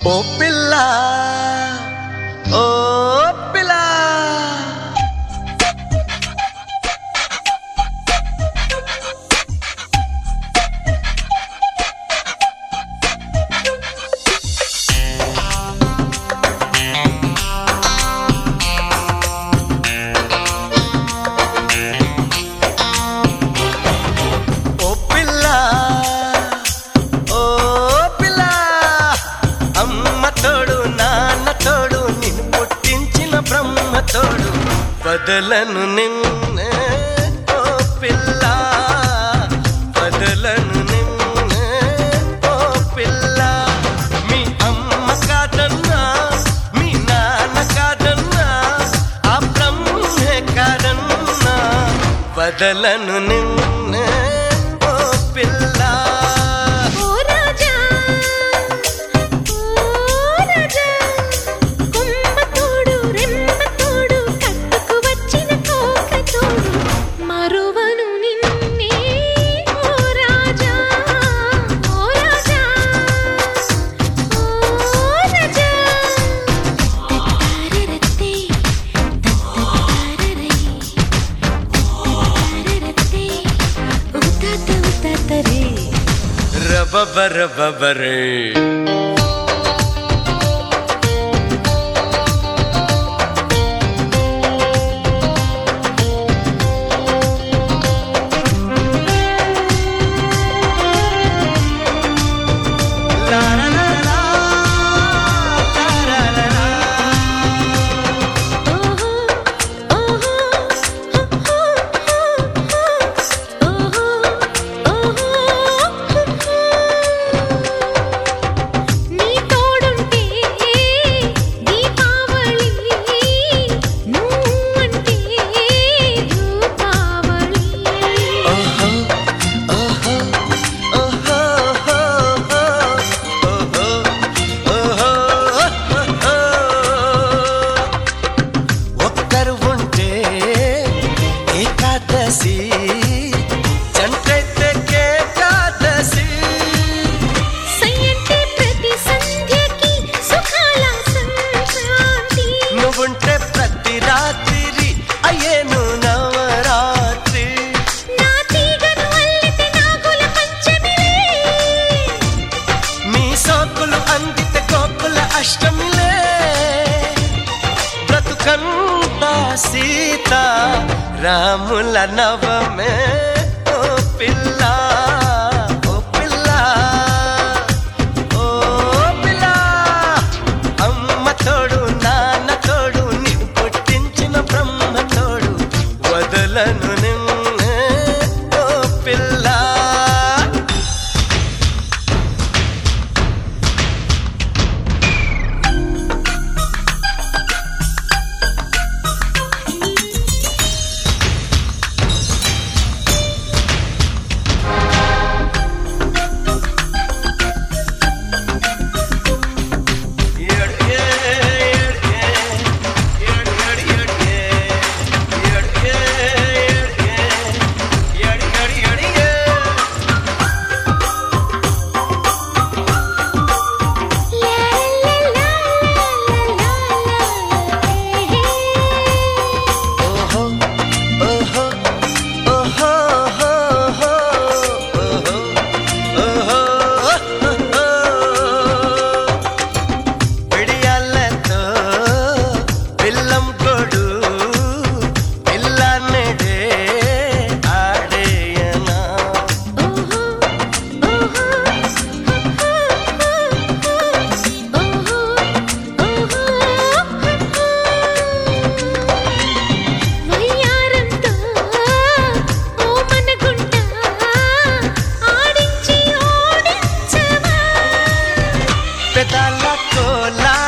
ఓ పిల్ల ఓ పిల్ల ఓ పిల్ల ఓ పిల్ల అమ్మ తోడు నాన్న తోడు నిన్ను పుట్టించిన బ్రహ్మ తోడు బదలను నిన్నే ఓ పిల్ల బదలను నిన్నే ఓ పిల్ల మీ అమ్మ కాదన్నా మీ నాన్న కాదన్నా ఆ బ్రహ్మే కాదన్నా బదలను నిన్నే ఓ పిల్ల ఓ రాజా ఓ రాజా కొమ్మ తోడు రెమ్మ తోడు కట్టుకు వచ్చిన కోక తోడు మరువను నిన్నే ఓ రాజా ఓ రాజా ఓ రాజా తత్తారరత్తే తత్తారరై తత్తారరత్తే ఉతాత ఉతాతరే రబబర బబరే ఓహో ఓహో ఓహో ఓహో నీ తోడుంటే దీపావళి నువ్వంటే రూపావళి ఒక్కరు ఉంటే ఏకాదశి జంటైతే ఏకాదశి సయ్యంటే ప్రతి సంధ్యకి సుఖాల సంక్రాంతి నువ్వుంటే ప్రతి రాత్రి అయ్యేను నవరాత్రి నా తీగను అల్లితే నాగుల పంచమిలే మీ సోకులు అందితే గోకుల అష్టమిలే బ్రతుకంతా సీత రాముల నవమే ఓ పిల్ల ఓ పిల్ల ఓ పిల్ల అమ్మ తోడు నాన్న తోడు నిన్ను పుట్టించిన బ్రహ్మ తోడు వదలను నిన్నే ఓ పిల్ల పిడియాలతో పిల్లం కొడు పిల్లన్నడే ఆడేయనా ఓహో ఓహో ఓహో ఓహో వయ్యారంతో ఓ మనగుంట ఆడించి ఓడించవా పెదాల కోలా